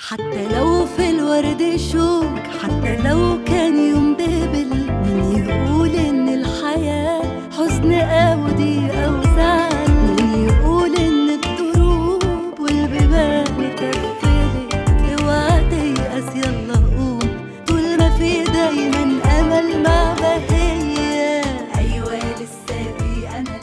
حتى لو في الورد شوك حتى لو كان يوم دبل مين يقول ان الحياة حزن او ضيق او زعل مين يقول ان الدروب والبيبان اتقفلت اوعى تيأس يلا قوم طول ما في دايما امل مع بهية ايوه لسه في امل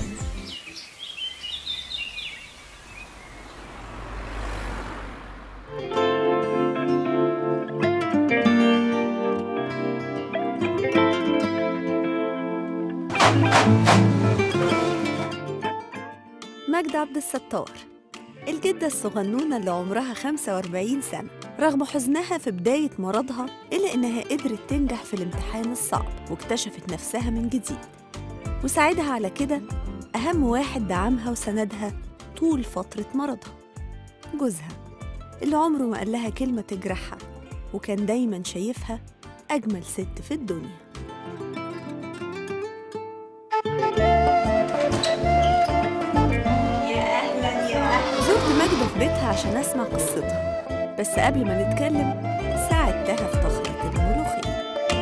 ماجدة عبد الستار الجدة الصغنونة اللي عمرها 45 سنة رغم حزنها في بداية مرضها إلا إنها قدرت تنجح في الامتحان الصعب واكتشفت نفسها من جديد وساعدها على كده أهم واحد دعمها وسندها طول فترة مرضها جوزها اللي عمره ما قال لها كلمة تجرحها وكان دايما شايفها أجمل ست في الدنيا زرت ماجدة في بيتها عشان أسمع قصتها بس قبل ما نتكلم ساعدتها في تخليط الملوخية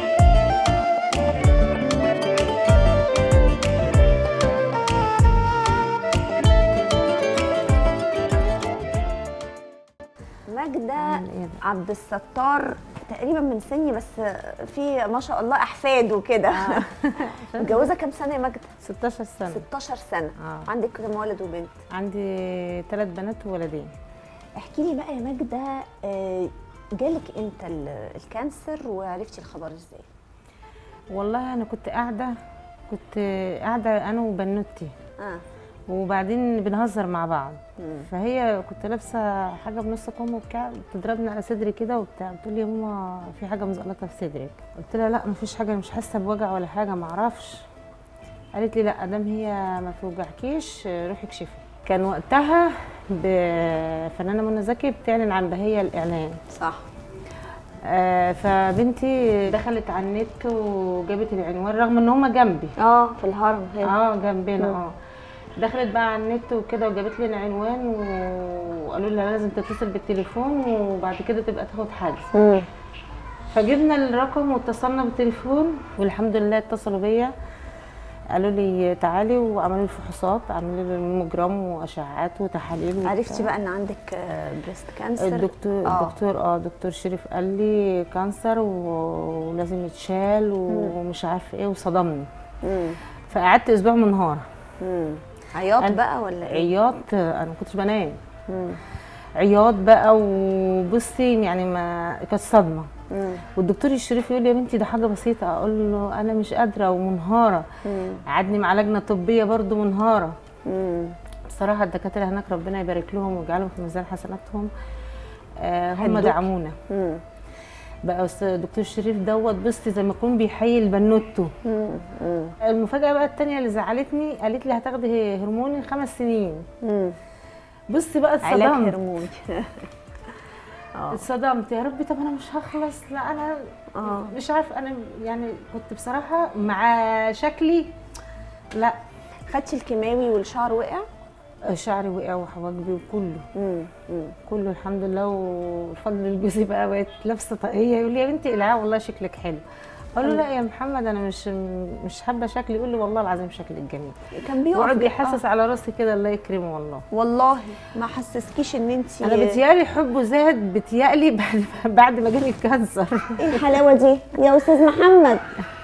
ماجدة عبد الستار تقريبا من سني بس في ما شاء الله احفاد وكده متجوزه كام سنه يا ماجدة 16 سنة 16 سنه اه عندك كام ولد وبنت عندي ثلاث بنات وولدين احكي لي بقى يا ماجدة آه، جالك امتى ال- الكانسر وعرفتي الخبر ازاي والله انا كنت قاعدة كنت قاعدة انا وبنوتي اه وبعدين بنهزر مع بعض مم. فهي كنت لابسه حاجه بنص كم وبتاع بتضربني على صدري كده وبتاع بتقول لي يا ماما في حاجه مزقلطه في صدرك قلت لها لا مفيش حاجه أنا مش حاسه بوجع ولا حاجه معرفش قالت لي لا ادام هي ما توجعكيش روحي اكشفي كان وقتها بفنانه منى زكي بتعلن عن بهيه الاعلان صح آه فبنتي دخلت على النت وجابت العنوان رغم ان هما جنبي اه في الهرم هنا اه جنبنا اه دخلت بقى على النت وكده وجابت لي العنوان و- وقالوا لها لازم تتصل بالتليفون وبعد كده تبقى تاخد حجز مم. فجبنا الرقم واتصلنا بالتليفون والحمد لله اتصلوا بيا قالوا لي تعالي وعملوا لي فحوصات عملوا لي الموجرام واشعاعات وتحاليل وبتاع. عرفتي بقى ان عندك بريست كانسر الدكتور آه. الدكتور اه دكتور شريف قال لي كانسر و- ولازم يتشال ومش عارفه ايه وصدمني مم. فقعدت اسبوع منهار مم. عياط أنا- بقى ولا ايه عياط انا ما كنتش بنام مم. عياط بقى وبصي يعني ما كانت صدمه مم. والدكتور الشريف يقول لي يا بنتي ده حاجه بسيطه اقول له انا مش قادره ومنهاره مم. قعدني مع لجنه طبيه برضو منهاره مم. بصراحه الدكاتره هناك ربنا يبارك لهم ويجعلهم في ميزان حسناتهم آه هم هدوك. دعمونا مم. بقى أستاذ الدكتور الشريف دوت بصي زي ما يكون بيحيي البنوته مم. مم. المفاجاه بقى التانية اللي زعلتني قالت لي هتاخدي هرموني خمس سنين مم. بصي بقى علاج اتصدمت هرموني اه اتصدمت يا ربي طب انا مش هخلص لا انا اه مش عارف انا يعني كنت بصراحه مع شكلي لا خدتي الكيماوي والشعر وقع شعري وقع وحواجبي وكله مم. مم. كله الحمد لله وفضل الجوزي بقى بقت لابسه طاقيه يقول لي يا بنتي العاب والله شكلك حلو اقول له لا يا محمد انا مش مش حابه شكلي يقول لي والله العظيم شكلك جميل كان بيقف وقعد آه. يحسس على راسي كده الله يكرمه والله والله ما حسسكيش ان انت انا بتيالي حبه زاد بتيالي بعد بعد ما جالي الكانسر ايه الحلاوه دي يا استاذ محمد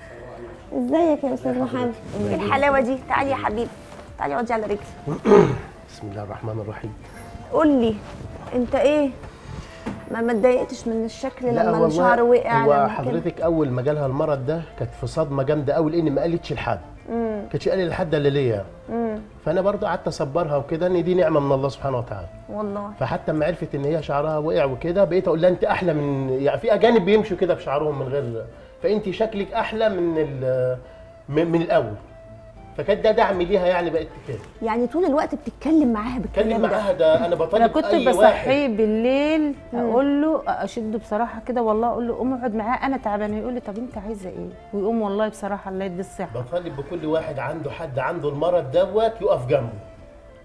ازيك يا استاذ محمد ايه الحلاوه دي تعالي يا حبيبي تعالي اقعدي على رجلي بسم الله الرحمن الرحيم قول لي انت ايه ما ما اتضايقتش من الشكل لا لما والله الشعر وقع هو لما كده حضرتك اول ما جالها المرض ده كانت في صدمه جامده قوي لان ما قالتش لحد امم كانتش قالت لحد الا ليا امم فانا برضه قعدت اصبرها وكده ان دي نعمه من الله سبحانه وتعالى والله فحتى لما عرفت ان هي شعرها وقع وكده بقيت اقول لها انت احلى من يعني في اجانب بيمشوا كده بشعرهم من غير فانت شكلك احلى من ال... من, من الاول فكانت ده دعم ليها يعني بقت كده يعني طول الوقت بتتكلم معاها اتكلم بالكلام ده معاها ده انا بطالب انا كنت أي واحد بصحيه بالليل اقول له اشده بصراحه كده والله اقول له قوم اقعد معاه انا تعبانه يقول لي طب انت عايزه ايه ويقوم والله بصراحه الله يدي الصحه بطالب بكل واحد عنده حد عنده المرض دوت يقف جنبه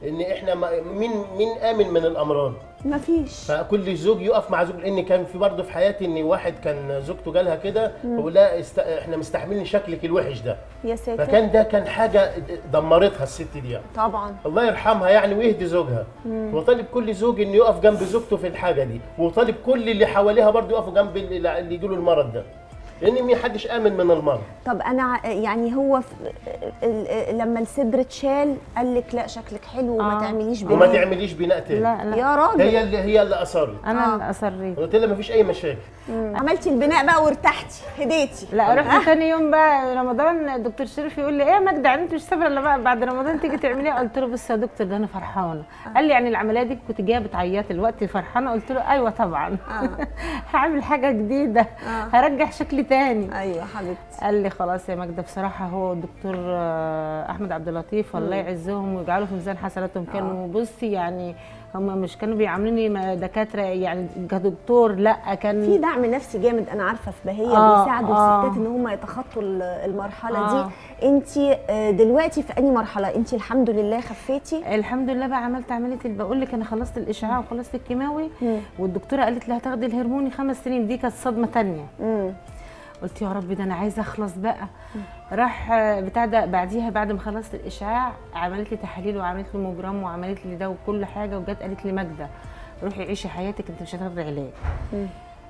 ان احنا ما- مين مين امن من الامراض مفيش فكل زوج يقف مع زوج لان كان في برضه في حياتي ان واحد كان زوجته جالها كده بقول لها است... احنا مستحملين شكلك الوحش ده يا ساتر فكان ده كان حاجه دمرتها الست دي يعني. طبعا الله يرحمها يعني ويهدي زوجها وطالب كل زوج انه يقف جنب زوجته في الحاجه دي وطالب كل اللي حواليها برضه يقفوا جنب اللي اللي يجيله المرض ده لان ما حدش امن من المرض طب انا ع- يعني هو في ال- ال- لما الصدر اتشال قال لك لا شكلك حلو وما آه. تعمليش وما بنات تعمليش بناء تاني لا لا يا راجل هي اللي هي اللي اصرت انا آه. اللي اصريت قلت لها ما فيش اي مشاكل عملتي البناء بقى وارتحتي هديتي لا رحت تاني يوم بقى رمضان الدكتور شريف يقول لي ايه يا مجدة يعني انت مش صابره الا بقى بعد رمضان تيجي تعمليها قلت له بص يا دكتور ده انا فرحانه قال لي يعني العمليه دي كنت جايه بتعيطي الوقت فرحانه قلت له ايوه طبعا هعمل حاجه جديده هرجع شكلي تاني ايوه حبيبتي قال لي خلاص يا ماجده بصراحه هو الدكتور آه، احمد عبد اللطيف الله يعزهم ويجعله في ميزان حسناتهم كانوا بصي يعني هم مش كانوا بيعاملوني ما دكاتره يعني كدكتور لا في كان دعم نفسي جامد انا عارفه في بهيه آه، بيساعدوا آه. الستات ان هم يتخطوا ال- المرحله آه. دي انت دلوقتي في انهي مرحله انت الحمد لله خفيتي الحمد لله بقى عملت عمليه اللي بقول لك انا خلصت الاشعاع وخلصت الكيماوي مم. والدكتوره قالت لي هتاخدي الهرموني خمس سنين دي كانت صدمه تانية امم قلت يا رب ده انا عايزه اخلص بقى راح آه، بتاع ده بعديها بعد ما خلصت الاشعاع عملت لي تحاليل وعملت لي موجرام وعملت لي ده وكل حاجه وجت قالت لي ماجده روحي عيشي حياتك انت مش هتاخدي علاج مم.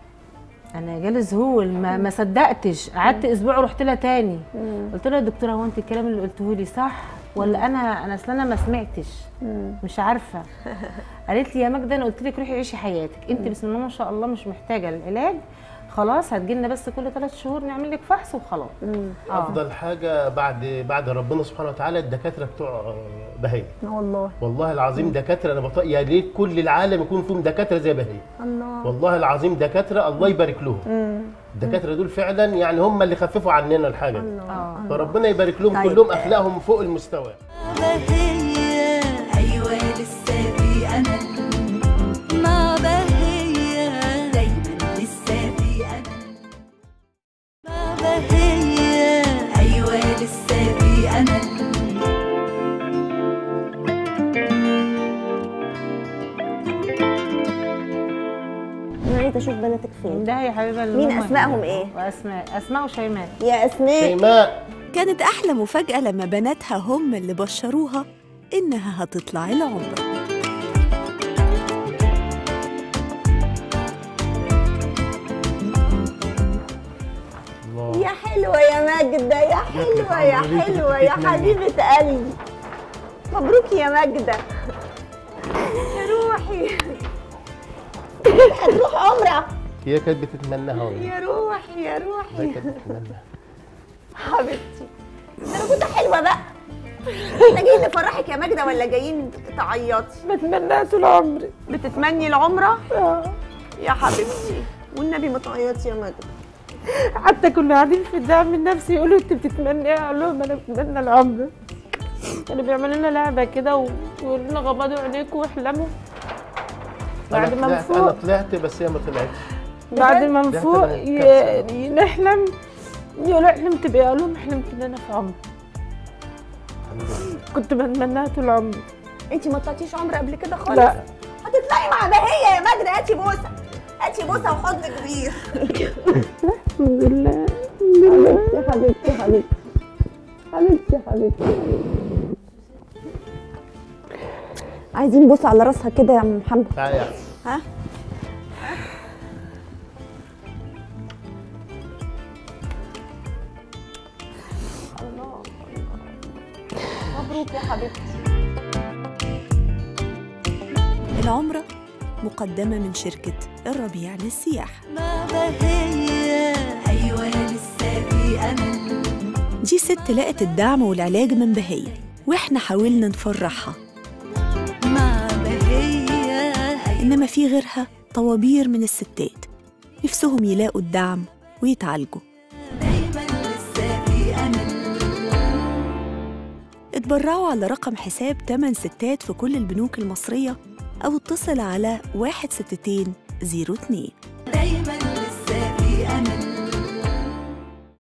انا جالي ذهول ما, ما صدقتش قعدت اسبوع ورحت لها تاني مم. قلت لها يا دكتوره هو انت الكلام اللي قلته لي صح ولا انا انا اصل انا ما سمعتش مم. مش عارفه قالت لي يا ماجده انا قلت لك روحي عيشي حياتك انت بسم الله ما شاء الله مش محتاجه العلاج خلاص هتجي لنا بس كل ثلاث شهور نعمل لك فحص وخلاص مم. آه. افضل حاجه بعد بعد ربنا سبحانه وتعالى الدكاتره بتوع بهي اه والله والله العظيم دكاتره انا بط... يا ريت كل العالم يكون فيهم دكاتره زي بهي الله والله العظيم دكاتره الله يبارك لهم مم. الدكاتره دول فعلا يعني هم اللي خففوا عننا الحاجه دي الله اه فربنا يبارك لهم طيب. كلهم اخلاقهم فوق المستوى بهية أيوة لسه في أمل مع بهية دايما لسه في أمل مع بهية أيوة لسه في أمل انا عايزه اشوف بناتك فين ده يا حبيبه اللي مين هم أسمائهم هنا. إيه؟ واسماء اسماء وشيماء يا اسماء شيماء كانت أحلى مفاجأة لما بناتها هم اللي بشروها إنها هتطلع العمرة الله يا حلوه يا ماجده يا حلوه يا حلوه يا حبيبه قلبي مبروك يا ماجده يا روحي هتروح عمره هي كانت بتتمناها والله يا روحي يا هي روحي كانت بتتمناها حبيبتي ده انا كنت حلوه بقى احنا جايين نفرحك يا ماجده ولا جايين تعيطي بتمنى طول عمري بتتمني العمره يا حبيبتي والنبي ما تعيطي يا ماجده حتى كنا قاعدين في الدعم النفسي يقولوا انت بتتمنى ايه اقول لهم انا بتمنى العمر كانوا بيعملوا لنا لعبه كده ويقولوا لنا غمضوا عينيكم واحلموا بعد أنا ما طلعت- انا نفوق طلعت بس هي ما طلعتش بعد ما ده نفوق طلعت ي- كارثة. ي- نحلم يقولوا حلمت بايه اقول لهم حلمت ان انا في عمر الحمد لله كنت بتمناها طول عمري انت ما طلعتيش عمره قبل كده خالص لا هتطلعي مع بهيه يا ماجده هاتي بوسه هاتي بوسه وحضن كبير الحمد لله يا حبيبتي حبيبتي حبيبتي حبيبتي عايزين بوسه على راسها كده يا ام محمد تعالى يا أحمد. ها مبروك يا حبيبتي العمرة مقدمة من شركة الربيع للسياحة مع بهية أيوة لسه في أمل دي ست لقت الدعم والعلاج من بهية وإحنا حاولنا نفرحها مع بهية إنما في غيرها طوابير من الستات نفسهم يلاقوا الدعم ويتعالجوا دايما لسه في أمل اتبرعوا على رقم حساب 8 ستات في كل البنوك المصرية أو اتصل على 16202